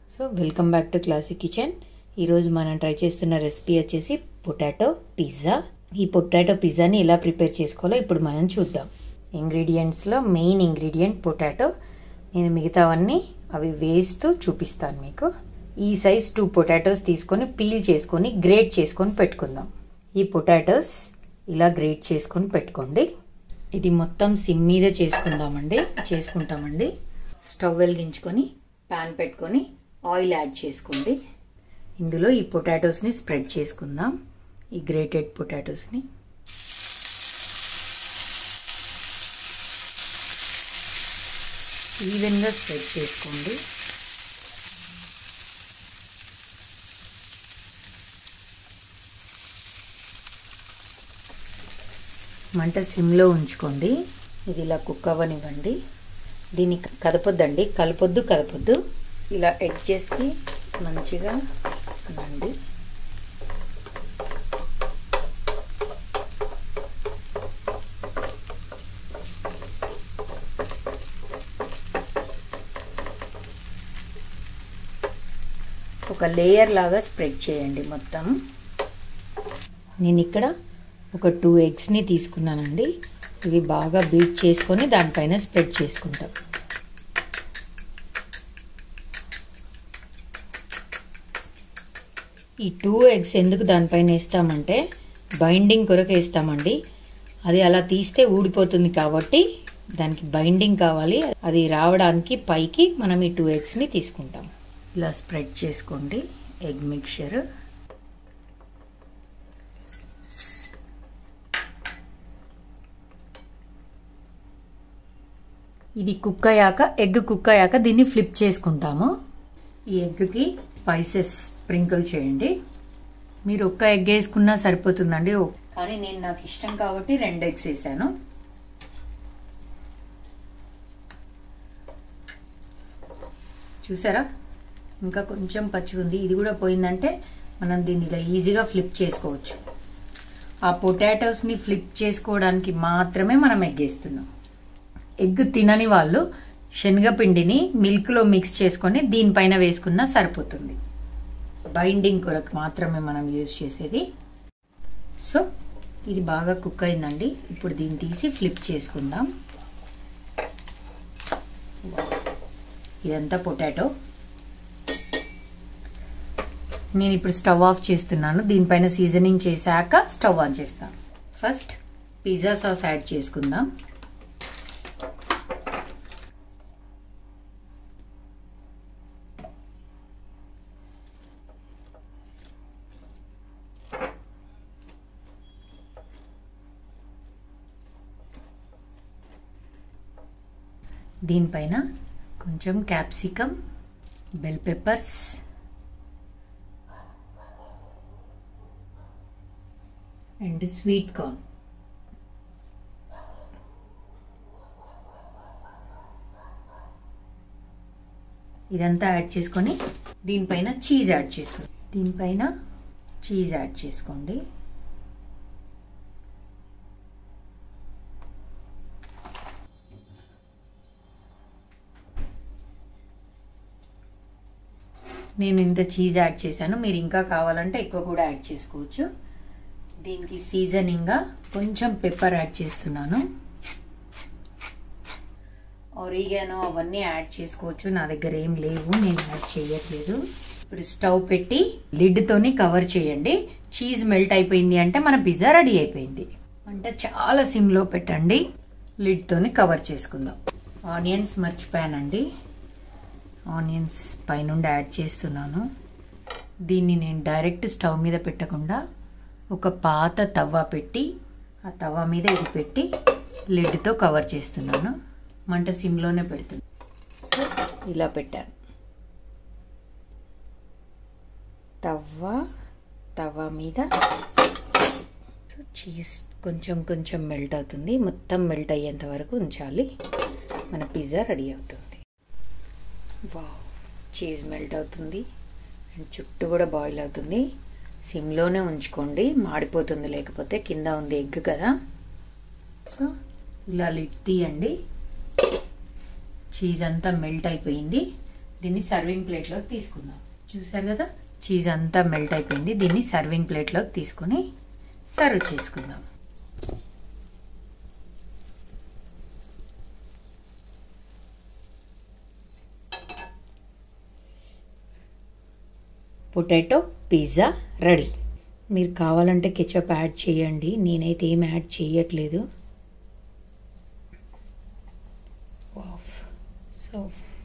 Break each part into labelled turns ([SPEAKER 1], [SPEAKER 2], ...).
[SPEAKER 1] so welcome back to Classic Kitchen ఈరోజు మనం try చేస్తున్న రెసిపీ వచ్చేసి పొటాటో పిజ్జా ఈ పొటాటో పిజ్జాని ఎలా ప్రిపేర్ చేసుకోవాలో ఇప్పుడు మనం చూద్దాం ఇంగ్రీడియంట్స్లో మెయిన్ ఇంగ్రీడియంట్ పొటాటో నేను మిగతావన్నీ అవి వేస్తూ చూపిస్తాను మీకు ఈ సైజ్ టూ పొటాటోస్ తీసుకొని పీల్ చేసుకొని గ్రేట్ చేసుకొని పెట్టుకుందాం ఈ పొటాటోస్ ఇలా గ్రేట్ చేసుకొని పెట్టుకోండి ఇది మొత్తం సిమ్ మీద చేసుకుందామండి చేసుకుంటామండి స్టవ్ వెలిగించుకొని ప్యాన్ పెట్టుకొని ఆయిల్ యాడ్ చేసుకోండి ఇందులో ఈ పొటాటోస్ని స్ప్రెడ్ చేసుకుందాం ఈ గ్రేటెడ్ పొటాటోస్ని ఈవెన్గా స్ప్రెడ్ చేసుకోండి మంట సిమ్లో ఉంచుకోండి ఇది ఇలా కుక్ అవ్వనివ్వండి దీన్ని కదపొద్దండి కలపొద్దు కదపొద్దు ఇలా ఎడ్జెస్కి మంచిగా అనండి ఒక లేయర్ లాగా స్ప్రెడ్ చేయండి మొత్తం నేను ఇక్కడ ఒక టూ ఎగ్స్ని తీసుకున్నానండి ఇవి బాగా బీట్ చేసుకొని దానిపైన స్ప్రెడ్ చేసుకుంటాం ఈ టూ ఎగ్స్ ఎందుకు దానిపైన వేస్తామంటే బైండింగ్ కొరకు వేస్తామండి అది అలా తీస్తే ఊడిపోతుంది కాబట్టి దానికి బైండింగ్ కావాలి అది రావడానికి పైకి మనం ఈ టూ ఎగ్స్ని తీసుకుంటాం ఇలా స్ప్రెడ్ చేసుకోండి ఎగ్ మిక్చర్ ఇది కుక్ అయ్యాక ఎగ్ కుక్ అయ్యాక దీన్ని ఫ్లిప్ చేసుకుంటాము ఈ ఎగ్కి స్పైసెస్ స్ప్రింకిల్ చేయండి మీరు ఒక్క ఎగ్ వేసుకున్నా సరిపోతుందండి కానీ నేను నాకు ఇష్టం కాబట్టి రెండు ఎగ్స్ వేసాను చూసారా ఇంకా కొంచెం పచ్చి ఉంది ఇది కూడా పోయిందంటే మనం దీన్ని ఇలా ఈజీగా ఫ్లిప్ చేసుకోవచ్చు ఆ పొటాటోస్ని ఫ్లిప్ చేసుకోవడానికి మాత్రమే మనం ఎగ్ వేస్తున్నాం ఎగ్ తినని వాళ్ళు శనగపిండిని మిల్క్లో మిక్స్ చేసుకొని దీనిపైన వేసుకున్నా సరిపోతుంది బైండింగ్ కొరకు మాత్రమే మనం యూజ్ చేసేది సో ఇది బాగా కుక్ అయిందండి ఇప్పుడు దీన్ని తీసి ఫ్లిప్ చేసుకుందాం ఇదంతా పొటాటో నేను ఇప్పుడు స్టవ్ ఆఫ్ చేస్తున్నాను దీనిపైన సీజనింగ్ చేశాక స్టవ్ ఆన్ చేస్తాను ఫస్ట్ పిజ్జా సాస్ యాడ్ చేసుకుందాం దీనిపైన కొంచెం capsicum bell peppers and sweet corn ఇదంతా యాడ్ చేసుకొని దీనిపైన చీజ్ యాడ్ చేసుకోండి దీనిపైన చీజ్ యాడ్ చేసుకోండి నేను ఇంత చీజ్ యాడ్ చేశాను మీరు ఇంకా కావాలంటే ఎక్కువ కూడా యాడ్ చేసుకోవచ్చు దీనికి సీజనింగ్గా కొంచెం పెప్పర్ యాడ్ చేస్తున్నాను ఒరిగానో అవన్నీ యాడ్ చేసుకోవచ్చు నా దగ్గర ఏం లేవు నేను యాడ్ చేయట్లేదు ఇప్పుడు స్టవ్ పెట్టి లిడ్తోని కవర్ చేయండి చీజ్ మెల్ట్ అయిపోయింది అంటే మన పిజ్జా రెడీ అయిపోయింది అంటే చాలా సిమ్లో పెట్టండి లిడ్తోని కవర్ చేసుకుందాం ఆనియన్స్ మర్చిపోయానండి ఆనియన్స్ పైనుండి యాడ్ చేస్తున్నాను దీన్ని నేను డైరెక్ట్ స్టవ్ మీద పెట్టకుండా ఒక పాత తవ్వ పెట్టి ఆ తవ్వ మీద ఇది పెట్టి లిడ్తో కవర్ చేస్తున్నాను మంట సిమ్లోనే పెడుతున్నాను సో ఇలా పెట్టాను తవ్వ తవ్వ మీద సో చీజ్ కొంచెం కొంచెం మెల్ట్ అవుతుంది మొత్తం మెల్ట్ అయ్యేంత వరకు ఉంచాలి మన పిజ్జా రెడీ అవుతుంది వావ్ చీజ్ మెల్ట్ అవుతుంది అండ్ చుట్టూ కూడా బాయిల్ అవుతుంది సిమ్లోనే ఉంచుకోండి మాడిపోతుంది లేకపోతే కింద ఉంది ఎగ్ కదా సో ఇలా లిడ్ తీయండి చీజ్ అంతా మెల్ట్ అయిపోయింది దీన్ని సర్వింగ్ ప్లేట్లోకి తీసుకుందాం చూసారు కదా చీజ్ అంతా మెల్ట్ అయిపోయింది దీన్ని సర్వింగ్ ప్లేట్లోకి తీసుకుని సర్వ్ చేసుకుందాం పొటాటో పిజ్జా రెడీ మీరు కావాలంటే కెచప్ యాడ్ చేయండి నేనైతే ఏం యాడ్ చేయట్లేదు so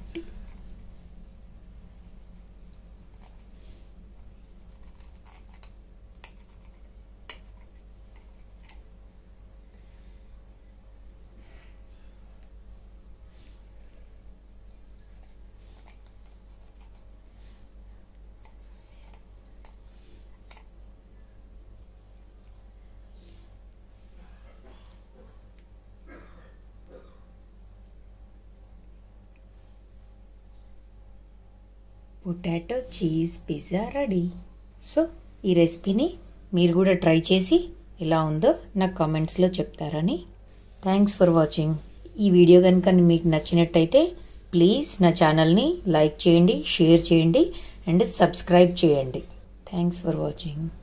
[SPEAKER 1] potato cheese pizza ready so ఈ రెసిపీని మీరు కూడా ట్రై చేసి ఎలా ఉందో నాకు కామెంట్స్లో చెప్తారని థ్యాంక్స్ ఫర్ వాచింగ్ ఈ వీడియో కనుక మీకు నచ్చినట్టయితే ప్లీజ్ నా ఛానల్ని లైక్ చేయండి షేర్ చేయండి అండ్ సబ్స్క్రైబ్ చేయండి థ్యాంక్స్ ఫర్ వాచింగ్